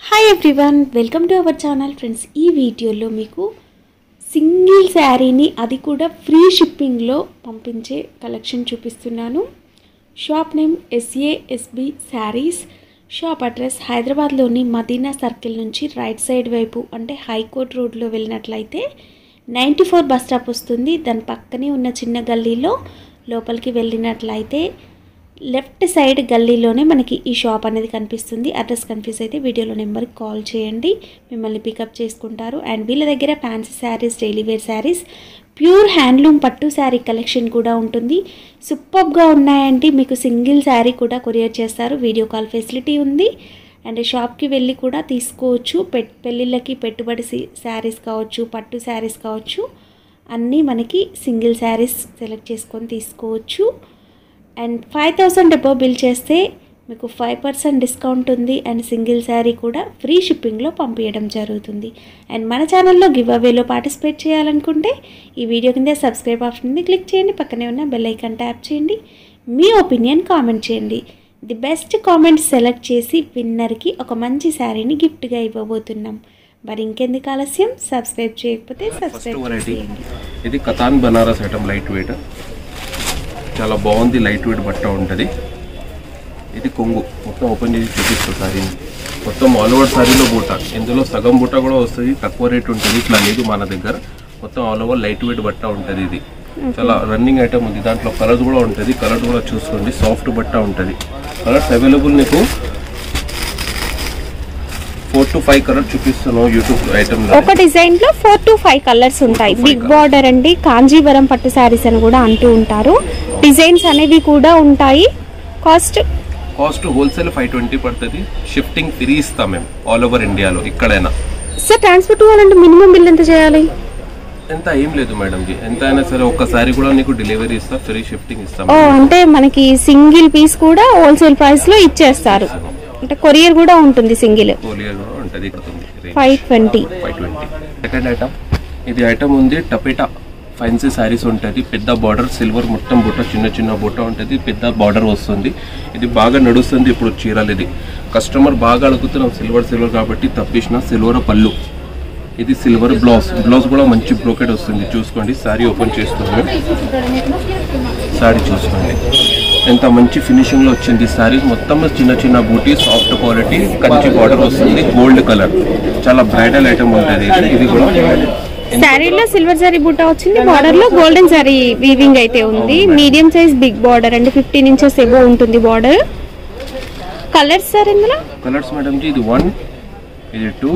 Hi everyone welcome to our channel friends ఈ వీడియోలో మీకు సింగిల్ శారీని అది కూడా ఫ్రీ షిప్పింగ్లో పంపించే కలెక్షన్ చూపిస్తున్నాను shop name SASB saris shop address హైదరాబాద్లోని మదీనా సర్కిల్ నుంచి రైట్ సైడ్ వైపు అంటే హైకోర్ట్ రోడ్లో వెళ్ళినట్లయితే నైంటీ ఫోర్ బస్ స్టాప్ వస్తుంది దాని పక్కనే ఉన్న చిన్న గల్లీలో లోపలికి వెళ్ళినట్లయితే లెఫ్ట్ సైడ్ గల్లీలోనే మనకి ఈ షాప్ అనేది కనిపిస్తుంది అడ్రస్ కన్ఫ్యూజ్ అయితే వీడియోలో నెంబర్కి కాల్ చేయండి మిమ్మల్ని పికప్ చేసుకుంటారు అండ్ వీళ్ళ దగ్గర fancy saris daily wear saris pure handloom పట్టు శారీ కలెక్షన్ కూడా ఉంటుంది సూపర్గా ఉన్నాయండి మీకు సింగిల్ శారీ కూడా కొరియర్ చేస్తారు వీడియో కాల్ ఫెసిలిటీ ఉంది అండ్ షాప్కి వెళ్ళి కూడా తీసుకోవచ్చు పెట్ పెళ్ళిళ్ళకి పెట్టుబడి శారీస్ కావచ్చు పట్టు శారీస్ కావచ్చు అన్నీ మనకి సింగిల్ శారీస్ సెలెక్ట్ చేసుకొని తీసుకోవచ్చు అండ్ ఫైవ్ థౌసండ్ డబ్బో బిల్ చేస్తే మీకు ఫైవ్ పర్సెంట్ డిస్కౌంట్ ఉంది అండ్ సింగిల్ శారీ కూడా ఫ్రీ షిప్పింగ్లో పంపించడం జరుగుతుంది అండ్ మన ఛానల్లో గివ్ అవేలో పార్టిసిపేట్ చేయాలనుకుంటే ఈ వీడియో కింద సబ్స్క్రైబ్ ఆప్షన్ ఉంది క్లిక్ చేయండి పక్కనే ఉన్న బెల్ ఐకాన్ ట్యాప్ చేయండి మీ ఒపీనియన్ కామెంట్ చేయండి ది బెస్ట్ కామెంట్ సెలెక్ట్ చేసి విన్నర్కి ఒక మంచి శారీని గిఫ్ట్గా ఇవ్వబోతున్నాం మరి ఇంకెందుకు ఆలస్యం సబ్స్క్రైబ్ చేయకపోతే ఫస్ట్ సబ్స్క్రైబ్ వెరైటీ చేయండి ఇది Katan Banaras item light weight చాలా బాగుంది లైట్ వెయిట్ బట్ట ఉంటుంది ఇది కొంగు మొత్తం ఓపెన్ చేసి చూపిస్తుంది సారీని మొత్తం ఆల్ ఓవర్ సారీలో బూట ఇందులో సగం బూట కూడా వస్తుంది తక్కువ రేట్ ఉంటుంది ఇట్లా లేదు మన దగ్గర మొత్తం ఆల్ ఓవర్ లైట్ వెయిట్ బట్ట ఉంటుంది ఇది చాలా రన్నింగ్ ఐటమ్ ఉంది దాంట్లో కలర్స్ కూడా ఉంటుంది కలర్ కూడా చూసుకోండి సాఫ్ట్ బట్ట ఉంటుంది కలర్స్ అవైలబుల్ నీకు ఫోర్ టు ఫైవ్ కలర్ చూపిస్తున్నావు యూట్యూబ్ ఐటమ్ ఒక డిజైన్ లో ఫోర్ టు ఫైవ్ కలర్స్ ఉంటాయి five బిగ్ colours. బార్డర్ అండి కాంజీవరం పట్టు శారీస్ అని కూడా అంటూ ఉంటారు డిజైన్స్ అనేవి కూడా ఉంటాయి cost cost wholesale five twenty పడుతుంది షిఫ్టింగ్ ఫ్రీ ఇస్తాం మేము ఆల్ ఓవర్ ఇండియాలో ఎక్కడైనా సార్ ట్రాన్స్పోర్ట్ కావాలంటే మినిమం బిల్ ఎంత చేయాలి ఎంత ఏం లేదు మేడం జీ ఎంత అయినా సరే ఒక్కసారి కూడా నీకు డెలివరీ ఇస్తా ఫ్రీ షిఫ్టింగ్ ఇస్తాం ఓ అంటే మనకి సింగిల్ పీస్ కూడా హోల్సేల్ ప్రైస్ లో ఇచ్చేస్తారు అంటే కొరియర్ కూడా ఉంటుంది సింగిల్ కోలియర్ కూడా ఉంటుంది five twenty five twenty second item ఇది ఐటమ్ ఉంది టపేటా ఫ్యాన్సీ శారీస్ ఉంటుంది పెద్ద బార్డర్ సిల్వర్ మొత్తం బుట్ట చిన్న చిన్న బుట్ట ఉంటుంది పెద్ద బార్డర్ వస్తుంది ఇది బాగా నడుస్తుంది ఇప్పుడు చీరలు ఇది కస్టమర్ బాగా అడుగుతున్నాం సిల్వర్ సిల్వర్ కాబట్టి తప్పించిన సిల్వర్ పళ్ళు ఇది సిల్వర్ బ్లౌజ్ బ్లౌజ్ కూడా మంచి బ్రోకెట్ వస్తుంది చూసుకోండి శారీ ఓపెన్ చేస్తున్నాను శారీ చూసుకోండి ఎంత మంచి ఫినిషింగ్ లో వచ్చింది శారీ మొత్తం చిన్న చిన్న బూటీ సాఫ్ట్ క్వాలిటీ కంచి బార్డర్ వస్తుంది గోల్డ్ కలర్ చాలా బ్రైడల్ ఐటమ్ ఉంటుంది ఇది. ఇది కూడా శారీలో సిల్వర్ జరీ బుట్ట వచ్చింది బార్డర్ లో గోల్డెన్ జరీ వీవింగ్ అయితే ఉంది మీడియం సైజ్ బిగ్ బార్డర్ అంటే ఫిఫ్టీన్ ఇంచెస్ ఎబో ఉంటుంది బార్డర్ కలర్స్ సార్ ఇందులో కలర్స్ మేడం జీ ఇది వన్ ఇది టూ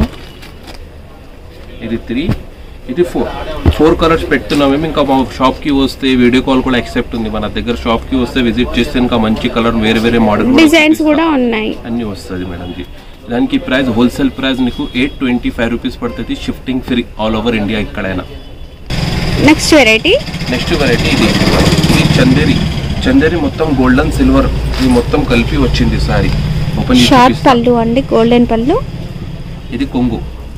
ఇది త్రీ ఇది ఫోర్ ఫోర్ కలర్స్ పెడుతున్నాం మేము ఇంకా మా షాప్కి వస్తే వీడియో కాల్ కూడా యాక్సెప్ట్ ఉంది మన దగ్గర షాప్కి వస్తే విజిట్ చేస్తే ఇంకా మంచి కలర్ వేరే వేరే మోడల్ డిజైన్స్ కూడా ఉన్నాయి అన్ని వస్తుంది మేడం జీ దానికి ప్రైస్ హోల్సేల్ ప్రైస్ నీకు ఎయిట్ ట్వంటీ ఫైవ్ రూపీస్ పడుతుంది shifting free all over India ఎక్కడైనా నెక్స్ట్ వెరైటీ నెక్స్ట్ వెరైటీ ఇది ఇది చందేరి చందేరి మొత్తం గోల్డెన్ సిల్వర్ ఇది మొత్తం కలిపి వచ్చింది సారీ ఓపెన్ చేసి షార్ట్ చూపిస్తా. పళ్ళు అండి గోల్డెన్ పళ్ళు ఇది కొంగు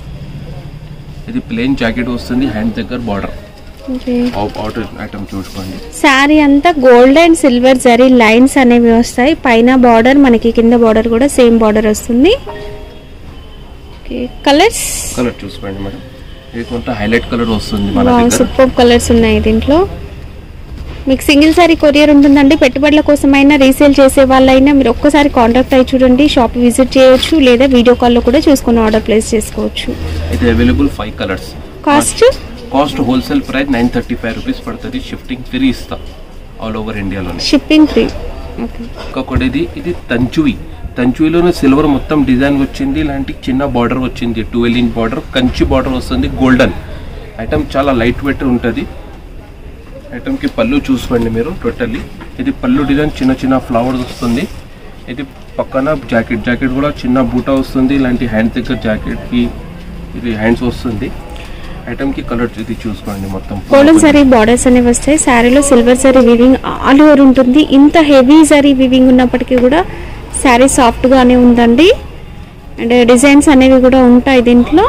ఇది ప్లెయిన్ జాకెట్ వస్తుంది హ్యాండ్ దగ్గర బార్డర్ అవుటర్ ఐటమ్ చూసుకోండి శారీ అంతా gold and silver zari lines అనేవి వస్తాయి పైన బార్డర్ మనకి కింద బార్డర్ కూడా సేమ్ బార్డర్ వస్తుంది కలర్స్ కలర్ చూసుకోండి మేడం ఇది కొంత హైలైట్ కలర్ వస్తుంది మన దగ్గర సూపర్ కలర్స్ ఉన్నాయి దీంట్లో మీకు సింగిల్ సారీ కొరియర్ ఉంటుందండి పెట్టుబడుల కోసమైనా రీసేల్ చేసే వాళ్ళైనా మీరు ఒక్కసారి కాంటాక్ట్ అయ్యి చూడండి షాప్ విజిట్ చేయొచ్చు లేదా వీడియో కాల్లో కూడా చూసుకుని ఆర్డర్ ప్లేస్ చేసుకోవచ్చు ఇది available five colours cost cost wholesale price nine thirty five rupees పడుతుంది షిఫ్టింగ్ ఫ్రీ ఇస్తా ఆల్ ఓవర్ ఇండియాలోనే షిప్పింగ్ ఫ్రీ ఓకే ఇంకొకటి ఇది ఇది తంచువి తంచువిలోనే సిల్వర్ మొత్తం డిజైన్ వచ్చింది ఇలాంటి చిన్న బార్డర్ వచ్చింది twelve inch border Kanchi border వస్తుంది గోల్డెన్ ఐటమ్ చాలా లైట్ వెయిట్ ఉంటుంది ఐటమ్కి పళ్ళు చూసుకోండి మీరు టోటల్లీ ఇది పళ్ళు డిజైన్ చిన్న చిన్న ఫ్లవర్స్ వస్తుంది ఇది పక్కన జాకెట్ జాకెట్ కూడా చిన్న బూటా వస్తుంది ఇలాంటి హ్యాండ్ దగ్గర జాకెట్కి ఇది హ్యాండ్స్ వస్తుంది ఐటమ్కి కలర్ ఇది చూసుకోండి మొత్తం గోల్డెన్ సరీ బార్డర్స్ అనేవి వస్తాయి శారీలో silver zari weaving all over ఉంటుంది ఇంత హెవీ సరీ వివింగ్ ఉన్నప్పటికీ కూడా శారీ సాఫ్ట్గానే ఉందండి అండ్ డిజైన్స్ అనేవి కూడా ఉంటాయి దీంట్లో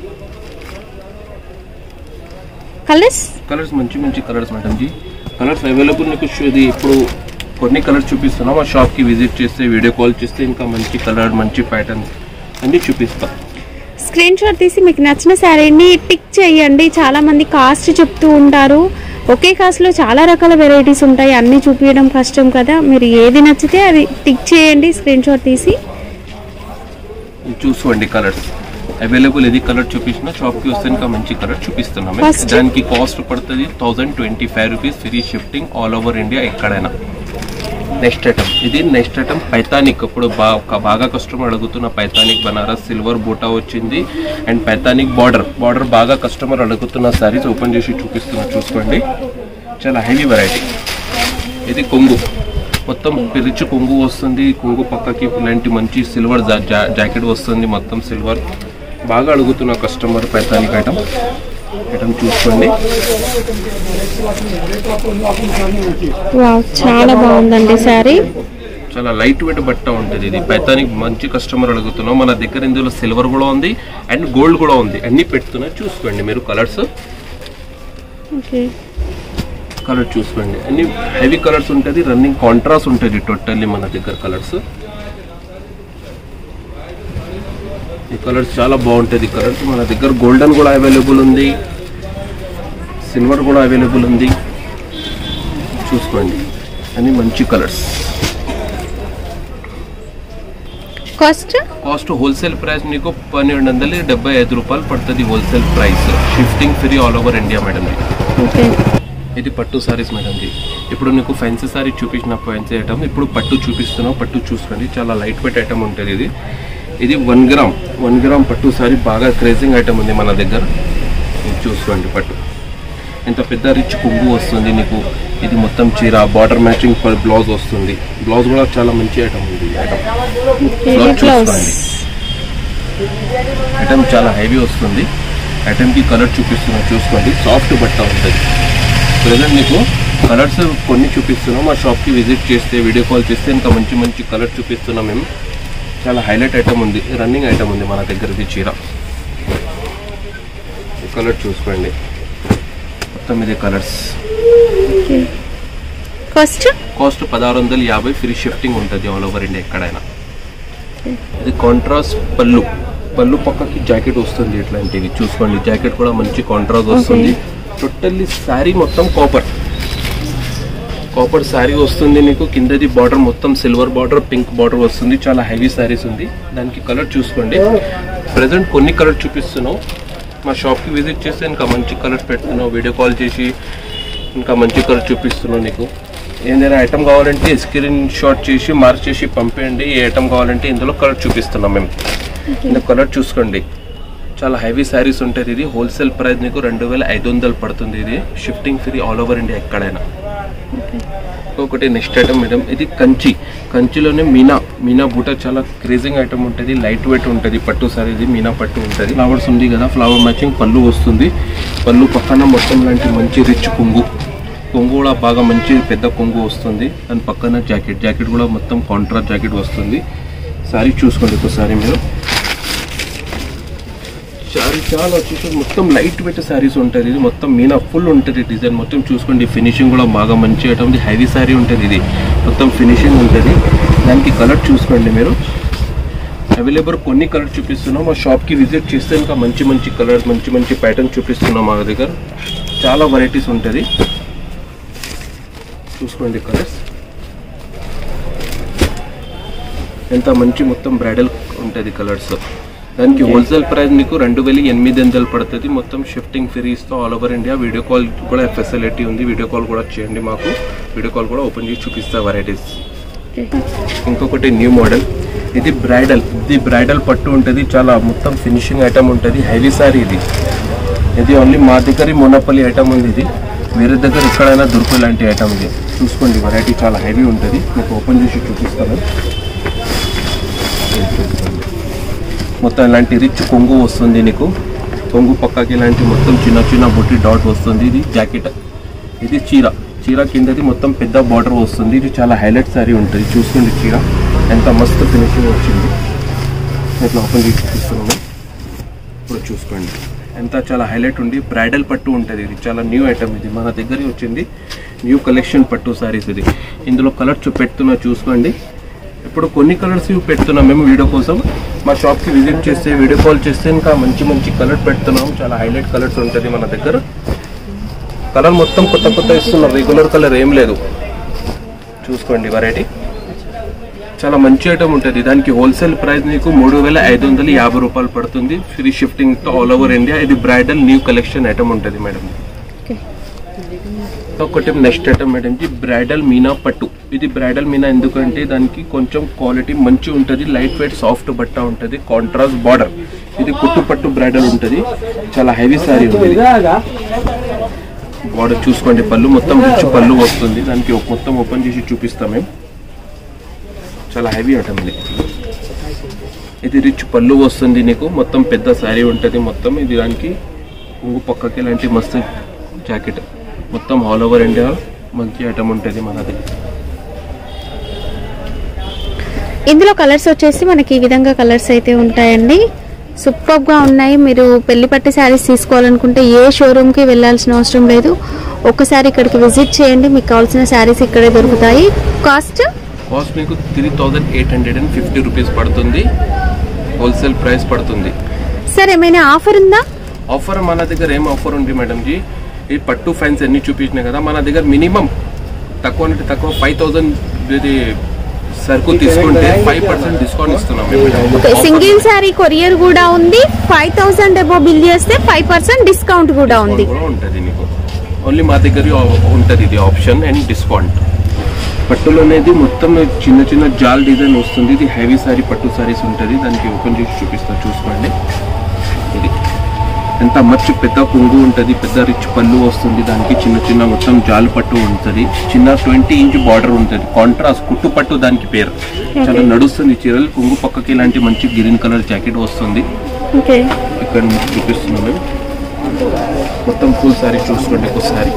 కలర్స్ కలర్స్ మంచి మంచి colours madam ji colours available నీకు షో- ఇది ఇప్పుడు కొన్ని కలర్స్ చూపిస్తున్నాం ఆ షాప్కి విజిట్ చేస్తే వీడియో కాల్ చేస్తే ఇంకా మంచి కలర్ మంచి ప్యాటర్న్స్ అన్నీ చూపిస్తా స్క్రీన్ షాట్ తీసి మీకు నచ్చిన శారీని టిక్ చేయండి చాలా మంది కాస్ట్ చెప్తూ ఉంటారు ఒకే కాస్ట్లో చాలా రకాల వెరైటీస్ ఉంటాయి అన్నీ చూపించడం కష్టం కదా మీరు ఏది నచ్చితే అది టిక్ చేయండి స్క్రీన్ షాట్ తీసి చూసుకోండి కలర్స్ అవైలబుల్ ఏది కలర్ చూపించినా షాప్కి వస్తే ఇంకా మంచి కలర్ చూపిస్తున్నాం First- దానికి కాస్ట్ పడుతుంది thousand twenty five rupees free shifting all over India ఎక్కడైనా నెక్స్ట్ ఐటమ్ ఇది నెక్స్ట్ ఐటమ్ పైతానిక్ ఇప్పుడు బా- బాగా కస్టమర్ అడుగుతున్న పైతానిక్ బనారస్ సిల్వర్ బూటా వచ్చింది అండ్ పైతానిక్ బార్డర్ బార్డర్ బాగా కస్టమర్ అడుగుతున్న సారీస్ ఓపెన్ చేసి చూపిస్తున్నా చూసుకోండి చాలా హెవీ వెరైటీ ఇది కొంగు మొత్తం రిచ్ కొంగు వస్తుంది కొంగు పక్కకి ఇలాంటి మంచి సిల్వర్ జాకెట్ వస్తుంది మొత్తం సిల్వర్ బాగా అడుగుతున్న కస్టమర్ పైతానిక్ ఐటమ్ ఐటమ్ చూసుకోండి వావ్ చాలా బాగుందండి శారీ చాలా లైట్ వెయిట్ బట్ట ఉంటుంది ఇది పైతానికి మంచి కస్టమర్ అడుగుతున్నాం మన దగ్గర ఇందులో సిల్వర్ కూడా ఉంది అండ్ గోల్డ్ కూడా ఉంది అన్ని పెడుతున్నా చూసుకోండి మీరు కలర్స్ ఓకే కలర్ చూసుకోండి అన్ని హెవీ కలర్స్ ఉంటుంది రన్నింగ్ కాంట్రాస్ట్ ఉంటుంది టోటల్లీ మన దగ్గర కలర్స్ ఈ కలర్స్ చాలా బాగుంటుంది కలర్స్ మన దగ్గర గోల్డెన్ కూడా అవైలబుల్ ఉంది సిల్వర్ కూడా అవైలబుల్ ఉంది చూసుకోండి అన్ని మంచి colours cost cost wholesale price మీకు పన్నెండు వందల డెబ్బై ఐదు రూపాయలు పడుతుంది wholesale price shifting free all over India madam ఇది. ఓకే ఇది పట్టు సారీస్ మేడం ఇది ఇప్పుడు నీకు ఫ్యాన్సీ సారీ చూపించిన ఫ్యాన్సీ ఐటమ్ ఇప్పుడు పట్టు చూపిస్తున్నాం పట్టు చూసుకోండి చాలా లైట్ వెయిట్ ఐటమ్ ఉంటుంది ఇది ఇది వన్ గ్రామ్ వన్ గ్రామ్ పట్టు సారీ బాగా క్రేజింగ్ ఐటమ్ ఉంది మన దగ్గర ఇది చూసుకోండి పట్టు ఇంత పెద్ద రిచ్ కుంగు వస్తుంది నీకు ఇది మొత్తం చీర బార్డర్ మ్యాచింగ్ బ్లౌజ్ వస్తుంది బ్లౌజ్ కూడా చాలా మంచి ఐటమ్ ఉంది ఈ ఐటమ్ ఇది బ్లౌజ్ బ్లౌజ్ చూసుకోండి ఐటమ్ చాలా హెవీ వస్తుంది ఐటమ్కి కలర్ చూపిస్తున్నాం చూసుకోండి సాఫ్ట్ బట్ట ఉంటుంది ప్రజెంట్ మీకు కలర్స్ కొన్ని చూపిస్తున్నాం మా షాప్కి విజిట్ చేస్తే వీడియో కాల్ చేస్తే ఇంకా మంచి మంచి కలర్ చూపిస్తున్నాం మేము చాలా హైలైట్ ఐటమ్ ఉంది రన్నింగ్ ఐటమ్ ఉంది మన దగ్గర ఇది చీర ఈ కలర్ చూసుకోండి మొత్తం ఇది కలర్స్ ఓకే కాస్ట్ కాస్ట్ పదహారు వందల యాభై ఫ్రీ షిఫ్టింగ్ ఉంటుంది ఆల్ ఓవర్ ఇండియా ఎక్కడైనా ఇది కాంట్రాస్ట్ పళ్ళు పళ్ళు పక్కకి జాకెట్ వస్తుంది ఇట్లాంటివి చూసుకోండి జాకెట్ కూడా మంచి కాంట్రాస్ట్ వస్తుంది టోటల్లీ శారీ మొత్తం కాపర్ కాపర్ శారీ వస్తుంది నీకు కిందది బార్డర్ మొత్తం సిల్వర్ బార్డర్ పింక్ బార్డర్ వస్తుంది చాలా హెవీ శారీస్ ఉంది దానికి కలర్ చూసుకోండి ప్రజెంట్ కొన్ని కలర్ చూపిస్తున్నావు మా షాప్కి విజిట్ చేస్తే ఇంకా మంచి కలర్స్ పెడుతున్నావు వీడియో కాల్ చేసి ఇంకా మంచి కలర్ చూపిస్తున్నావు నీకు ఏదైనా ఐటమ్ కావాలంటే స్క్రీన్ షాట్ చేసి మార్క్ చేసి పంపేయండి ఏ ఐటమ్ కావాలంటే ఇందులో కలర్ చూపిస్తున్నాం మేము ఇందులో కలర్ చూసుకోండి చాలా హెవీ శారీస్ ఉంటుంది ఇది హోల్సేల్ ప్రైస్ నీకు రెండు వేల ఐదు వందలు పడుతుంది ఇది shifting free all over India ఎక్కడైనా ఒకటి నెక్స్ట్ ఐటమ్ మేడం ఇది కంచి కంచిలోనే మీనా మీనా బూట చాలా క్రేజింగ్ ఐటమ్ ఉంటుంది లైట్ వెయిట్ ఉంటుంది పట్టు సారీ ఇది మీనా పట్టు ఉంటుంది ఫ్లవర్స్ ఉంది కదా ఫ్లవర్ మ్యాచింగ్ పళ్ళు వస్తుంది పళ్ళు పక్కన మొత్తం లాంటి మంచి రిచ్ కొంగు కొంగు కూడా బాగా మంచి పెద్ద కొంగు వస్తుంది దాని పక్కన జాకెట్ జాకెట్ కూడా మొత్తం కాంట్రాస్ట్ జాకెట్ వస్తుంది సారీ చూసుకోండి ఒకసారి మీరు సారీ చాలా వచ్చేసి మొత్తం లైట్ వెయిట్ శారీస్ ఉంటుంది ఇది మొత్తం మీనా ఫుల్ ఉంటుంది డిజైన్ మొత్తం చూసుకోండి ఫినిషింగ్ కూడా బాగా మంచి ఐటమ్ హెవీ శారీ ఉంటుంది ఇది మొత్తం ఫినిషింగ్ ఉంటుంది దానికి కలర్ చూసుకోండి మీరు అవైలబుల్ కొన్ని కలర్ చూపిస్తున్నాం మా షాప్కి విజిట్ చేస్తే ఇంకా మంచి మంచి కలర్స్ మంచి మంచి ప్యాటర్న్ చూపిస్తున్నాం మా దగ్గర చాలా వెరైటీస్ ఉంటుంది చూసుకోండి కలర్స్ ఎంత మంచి మొత్తం బ్రైడల్ ఉంటుంది కలర్స్ దానికి హోల్సేల్ ప్రైస్ మీకు రెండు వేల ఎనిమిది వందలు పడుతుంది మొత్తం షిఫ్టింగ్ ఫ్రీస్తో all over India video call కూడా ఫెసిలిటీ ఉంది వీడియో కాల్ కూడా చేయండి మాకు వీడియో కాల్ కూడా ఓపెన్ చేసి చూపిస్తా వెరైటీస్ ఇంకొకటి న్యూ మోడల్ ఇది బ్రైడల్ ఇది బ్రైడల్ పట్టు ఉంటుంది చాలా మొత్తం ఫినిషింగ్ ఐటమ్ ఉంటుంది హెవీ సారీ ఇది ఇది ఓన్లీ మా దగ్గర మొనపల్లి ఐటమ్ ఉంది ఇది వేరే దగ్గర ఎక్కడైనా దొరుకు లాంటి ఐటమ్ ఇది చూసుకోండి వెరైటీ చాలా హెవీ ఉంటుంది మీకు ఓపెన్ చేసి చూపిస్తాను ఇది చూసుకోండి. మొత్తం ఇలాంటి రిచ్ కొంగు వస్తుంది నీకు కొంగు పక్కకి ఇలాంటి మొత్తం చిన్న చిన్న బుట్టి డాట్ వస్తుంది ఇది జాకెట్ ఇది చీర చీర కిందది మొత్తం పెద్ద బార్డర్ వస్తుంది ఇది చాలా హైలైట్ సారీ ఉంటుంది చూసుకోండి చీర ఎంత మస్తు ఫినిషింగ్ వచ్చింది ఇట్లా ఓపెన్ చేసి చూపిస్తున్నాము ఇప్పుడు చూసుకోండి ఎంత చాలా హైలైట్ ఉంది బ్రైడల్ పట్టు ఉంటుంది ఇది చాలా న్యూ ఐటమ్ ఇది మన దగ్గర వచ్చింది న్యూ కలెక్షన్ పట్టు సారీస్ ఇది ఇందులో కలర్ చూ పెడుతున్నా చూసుకోండి ఇప్పుడు కొన్ని కలర్స్ ఇవి పెడుతున్నాం మేము వీడియో కోసం మా షాప్కి విజిట్ చేస్తే వీడియో కాల్ చేస్తే ఇంకా మంచి మంచి కలర్ పెడుతున్నాం చాలా హైలైట్ కలర్స్ ఉంటుంది మన దగ్గర కలర్ మొత్తం కొత్త కొత్త ఇస్తున్నాం రెగ్యులర్ కలర్ ఏం లేదు చూసుకోండి వెరైటీ చాలా మంచి ఐటమ్ ఉంటుంది దానికి హోల్సేల్ ప్రైస్ నీకు మూడు వేల ఐదు వందల యాభై రూపాయలు పడుతుంది ఫ్రీ షిఫ్టింగ్ తో ఆల్ ఓవర్ ఇండియా ఇది bridal new collection item madam మేడం ఓకే ఒకటి నెక్స్ట్ ఐటమ్ మేడం ఇది బ్రైడల్ మీనా పట్టు ఇది బ్రైడల్ మీనా ఎందుకంటే దానికి కొంచెం క్వాలిటీ మంచి ఉంటుంది లైట్ వెయిట్ సాఫ్ట్ బట్ట ఉంటుంది కాంట్రాస్ట్ బార్డర్ ఇది కుట్టు పట్టు బ్రైడల్ ఉంటుంది చాలా హెవీ సారీ ఉంటుంది బార్డర్ చూసుకోండి పళ్ళు మొత్తం రిచ్ పళ్ళు వస్తుంది దానికి ఒక మొత్తం ఓపెన్ చేసి చూపిస్తాం మేము చాలా హెవీ ఐటమ్ ఇది ఇది రిచ్ పళ్ళు వస్తుంది నీకు మొత్తం పెద్ద శారీ ఉంటుంది మొత్తం ఇది దానికి ఇంకో పక్కకి ఇలాంటి మస్తు జాకెట్ మొత్తం ఆల్ ఓవర్ ఇండియా మంచి ఐటమ్ ఉంటుంది మనది ఇందులో కలర్స్ వచ్చేసి మనకి ఈ విధంగా కలర్స్ అయితే ఉంటాయండి సూపర్గా ఉన్నాయి మీరు పెళ్లి పట్టు శారీస్ తీసుకోవాలనుకుంటే ఏ షోరూమ్కి వెళ్ళాల్సిన అవసరం లేదు ఒక్కసారి ఇక్కడికి విజిట్ చేయండి మీకు కావాల్సిన శారీస్ ఇక్కడే దొరుకుతాయి కాస్ట్ కాస్ట్ మీకు three thousand eight hundred and fifty rupees పడుతుంది హోల్సేల్ ప్రైస్ పడుతుంది సార్ ఏమైనా ఆఫర్ ఉందా ఆఫర్ మన దగ్గర ఏం ఆఫర్ ఉంది మేడం జీ ఈ పట్టు ఫ్యాన్స్ అన్ని చూపించినాయి కదా మన దగ్గర మినిమం తక్కువ అంటే తక్కువ ఫైవ్ థౌజండ్ ఇది సరుకు తీసుకుంటే ఫైవ్ పర్సెంట్ డిస్కౌంట్ ఇస్తున్నాం మేము. ఓకే సింగిల్ శారీ కొరియర్ కూడా ఉంది ఫైవ్ థౌసండ్ అబో బిల్ చేస్తే ఫైవ్ పర్సెంట్ డిస్కౌంట్ కూడా ఉంది కూడా ఉంటుంది నీకు ఓన్లీ మా దగ్గర ఉంటుంది ఇది ఆప్షన్ అండ్ డిస్కౌంట్ పట్టులో అనేది మొత్తం చిన్న చిన్న జాల్ డిజైన్ వస్తుంది ఇది హెవీ సారీ పట్టు సారీస్ ఉంటుంది దానికి ఓపెన్ చేసి చూపిస్తా చూసుకోండి ఇది ఎంత మచ్చు పెద్ద కొంగు ఉంటుంది పెద్ద రిచ్ పళ్ళు వస్తుంది దానికి చిన్న చిన్న మొత్తం జాల్ పట్టు ఉంటుంది చిన్న ట్వంటీ ఇంచ్ బార్డర్ ఉంటుంది కాంట్రాస్ట్ కుట్టు పట్టు దానికి పేరు చాలా నడుస్తుంది చీరలు కొంగు పక్కకి ఇలాంటి మంచి గ్రీన్ కలర్ జాకెట్ వస్తుంది ఓకే ఇక్కడ మీకు చూపిస్తున్నాం మేము మొత్తం ఫుల్ సారీ చూసుకోండి ఒకసారి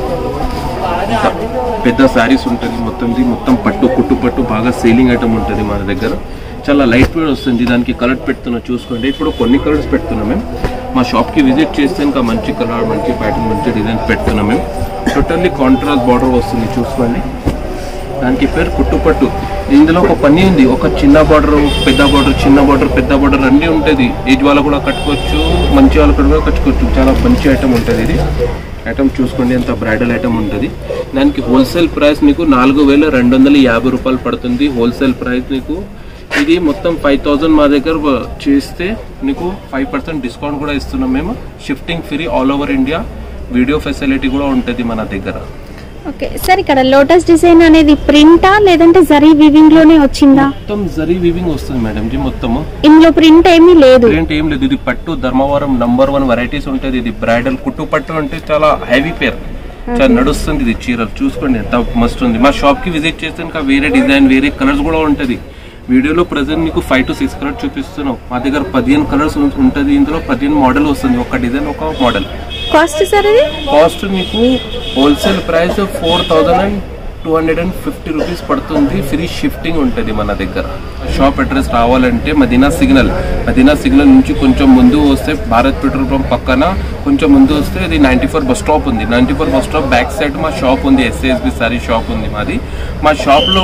ఇంత పెద్ద సారీస్ ఉంటుంది మొత్తం ఇది మొత్తం పట్టు కుట్టు పట్టు బాగా సేలింగ్ ఐటమ్ ఉంటుంది మన దగ్గర చాలా లైట్ వెయిట్ వస్తుంది దానికి కలర్ పెడుతున్నా చూసుకోండి ఇప్పుడు కొన్ని కలర్స్ పెడుతున్నాం మేము మా షాప్కి విజిట్ చేస్తే ఇంకా మంచి కలర్ మంచి ప్యాటర్న్ మంచి డిజైన్ పెడుతున్నాం మేము టోటల్లీ కాంట్రాస్ట్ బార్డర్ వస్తుంది చూసుకోండి దానికి పేరు కుట్టుపట్టు ఇందులో ఒక పని ఉంది ఒక చిన్న బార్డర్ పెద్ద బార్డర్ చిన్న బార్డర్ పెద్ద బార్డర్ అన్నీ ఉంటుంది ఏజ్ వాళ్ళు కూడా కట్టుకోవచ్చు మంచి వాళ్ళు కూడా కట్టుకోవచ్చు చాలా మంచి ఐటమ్ ఉంటుంది ఇది ఐటమ్ చూసుకోండి ఎంత బ్రైడల్ ఐటమ్ ఉంటుంది దానికి హోల్సేల్ ప్రైస్ మీకు నాలుగు వేల రెండు వందల యాభై రూపాయలు పడుతుంది హోల్సేల్ ప్రైస్ నీకు ఇది మొత్తం ఫైవ్ థౌజండ్ మా దగ్గర వ- చేస్తే నీకు ఫైవ్ పర్సెంట్ డిస్కౌంట్ కూడా ఇస్తున్నాం మేము shifting free all over India video facility కూడా ఉంటుంది మన దగ్గర ఓకే సార్ ఇక్కడ లోటస్ డిజైన్ అనేది ప్రింటా లేదంటే జరీ వివింగ్ లోనే వచ్చిందా మొత్తం జరీ వీవింగ్ వస్తుంది మేడం జీ మొత్తము ఇందులో ప్రింట్ ఏమీ లేదు ప్రింట్ ఏం లేదు ఇది పట్టు ధర్మవరం నంబర్ వన్ వెరైటీస్ ఉంటుంది ఇది బ్రైడల్ కుట్టు పట్టు అంటే చాలా హెవీ పేర్ చాలా నడుస్తుంది ఇది చీరలు చూసుకోండి ఎంత మస్తు ఉంది మా షాప్ కి విజిట్ చేస్తే ఇంకా వేరే డిజైన్ వేరే కలర్స్ కూడా ఉంటది వీడియోలో ప్రజెంట్ నీకు ఫైవ్ టు సిక్స్ కలర్స్ చూపిస్తున్నాం మా దగ్గర పదిహేను కలర్స్ ఉంటుంది ఇందులో పదిహేను మోడల్ వస్తుంది ఒక డిజైన్ ఒక మోడల్ కాస్ట్ సార్ ఇది కాస్ట్ మీకు wholesale price four thousand and two hundred and fifty rupees పడుతుంది ఫ్రీ షిఫ్టింగ్ ఉంటుంది మన దగ్గర షాప్ అడ్రస్ రావాలంటే మదీనా సిగ్నల్ మదీనా సిగ్నల్ నుంచి కొంచెం ముందు వస్తే భారత్ పెట్రోల్ పంప్ పక్కన కొంచెం ముందు వస్తే ఇది నైంటీ ఫోర్ బస్ స్టాప్ ఉంది ninety four bus stop back side మా షాప్ ఉంది ఎస్ఏఎస్బి సారీ షాప్ ఉంది మాది మా షాప్లో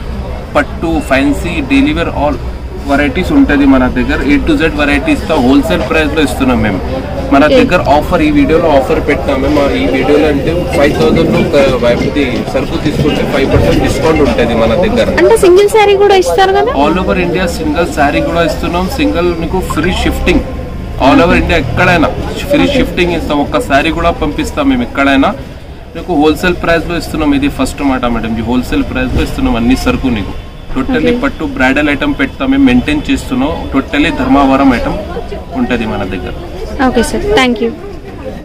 పట్టు ఫ్యాన్సీ డెలివర్ ఆల్ వెరైటీస్ ఉంటుంది మన దగ్గర ఏ టు జెడ్ వెరైటీస్తో హోల్సేల్ ప్రైస్లో ఇస్తున్నాం మేము మన దగ్గర ఆఫర్ ఈ వీడియోలో ఆఫర్ పెట్టినాం మేము ఈ వీడియోలో అంటే ఫైవ్ థౌసండ్ ఇది సరుకు తీసుకుంటే ఫైవ్ పర్సెంట్ డిస్కౌంట్ ఉంటుంది మన దగ్గర అంటే సింగిల్ శారీ కూడా ఇస్తారు కదా all over India single sari కూడా ఇస్తున్నాం సింగిల్ మీకు free shifting all over India ఎక్కడైనా ఫ్రీ షిఫ్టింగ్ ఇస్తాం ఒక్క శారీ కూడా పంపిస్తాం మేము ఎక్కడైనా మీకు హోల్సేల్ ప్రైస్ లో ఇస్తున్నాం ఇది ఫస్ట్ మాట మేడం ఈ హోల్సేల్ ప్రైస్ లో ఇస్తున్నాం అన్ని సరుకు నీకు టోటల్లీ పట్టు బ్రైడల్ ఐటమ్ పెడతాం మేము మెయింటైన్ చేస్తున్నాం టోటల్లీ ధర్మావరం ఐటమ్ ఉంటుంది మన దగ్గర ఓకే సార్ థ్యాంక్ యూ